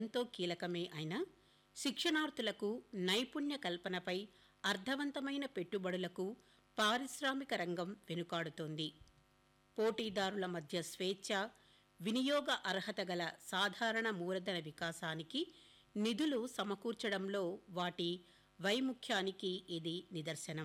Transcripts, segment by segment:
ఎంతో కీలకమే అయినా శిక్షణార్థులకు నైపుణ్య కల్పనపై అర్థవంతమైన పెట్టుబడులకు పారిశ్రామిక రంగం వెనుకాడుతోంది పోటీదారుల మధ్య స్వేచ్ఛ వినియోగ అర్హత గల సాధారణ మూలధన వికాసానికి నిధులు సమకూర్చడంలో వాటి వైముఖ్యానికి ఇది నిదర్శనం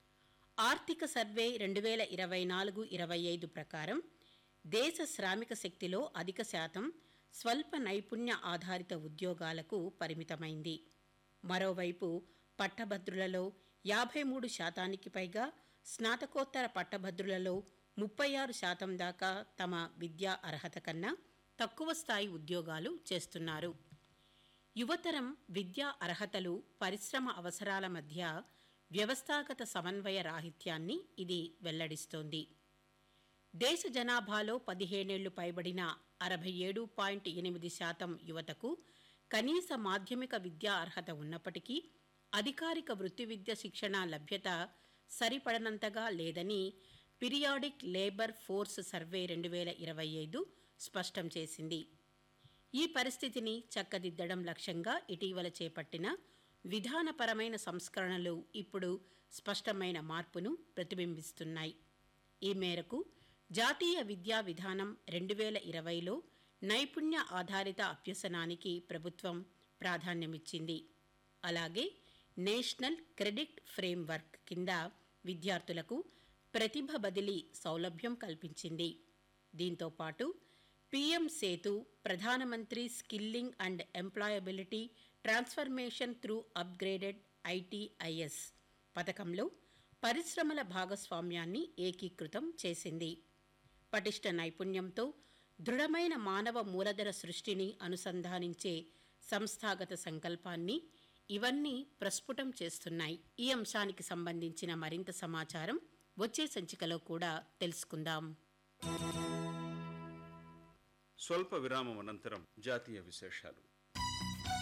ఆర్థిక సర్వే రెండు వేల ఇరవై నాలుగు ఇరవై ఐదు ప్రకారం దేశ శ్రామిక శక్తిలో అధిక శాతం స్వల్ప నైపుణ్య ఆధారిత ఉద్యోగాలకు పరిమితమైంది మరోవైపు పట్టభద్రులలో యాభై మూడు శాతానికి పైగా స్నాతకోత్తర పట్టభద్రులలో ముప్పై ఆరు శాతం దాకా తమ విద్యా అర్హత కన్నా తక్కువ స్థాయి ఉద్యోగాలు చేస్తున్నారు యువతరం విద్యా అర్హతలు పరిశ్రమ అవసరాల మధ్య వ్యవస్థాగత సమన్వయ రాహిత్యాన్ని ఇది వెల్లడిస్తోంది దేశ జనాభాలో పదిహేనేళ్లు పైబడిన అరవై ఏడు పాయింట్ ఎనిమిది శాతం యువతకు కనీస మాధ్యమిక విద్యా అర్హత ఉన్నప్పటికీ అధికారిక వృత్తి విద్య శిక్షణ లభ్యత సరిపడనంతగా లేదని పిరియాడిక్ లేబర్ ఫోర్స్ సర్వే రెండు వేల ఇరవై ఐదు స్పష్టం చేసింది ఈ పరిస్థితిని చక్కదిద్దడం లక్ష్యంగా ఇటీవల చేపట్టిన విధానపరమైన సంస్కరణలు ఇప్పుడు స్పష్టమైన మార్పును ప్రతిబింబిస్తున్నాయి ఈ మేరకు జాతీయ విద్యా విధానం రెండు వేల ఇరవైలో నైపుణ్య ఆధారిత అభ్యసనానికి ప్రభుత్వం ప్రాధాన్యమిచ్చింది అలాగే నేషనల్ క్రెడిట్ ఫ్రేమ్వర్క్ కింద విద్యార్థులకు ప్రతిభ బదిలీ సౌలభ్యం కల్పించింది దీంతో పాటు పీఎం సేతు ప్రధానమంత్రి skilling and employability transformation through upgraded ITIs పథకంలో పరిశ్రమల భాగస్వామ్యాన్ని ఏకీకృతం చేసింది పటిష్ట నైపుణ్యంతో దృఢమైన మానవ మూలధన సృష్టిని అనుసంధానించే సంస్థాగత సంకల్పాన్ని ఇవన్నీ ప్రస్ఫుటం చేస్తున్నాయి ఈ అంశానికి సంబంధించిన మరింత సమాచారం వచ్చే సంచికలో కూడా తెలుసుకుందాం స్వల్ప విరామం అనంతరం జాతీయ విశేషాలు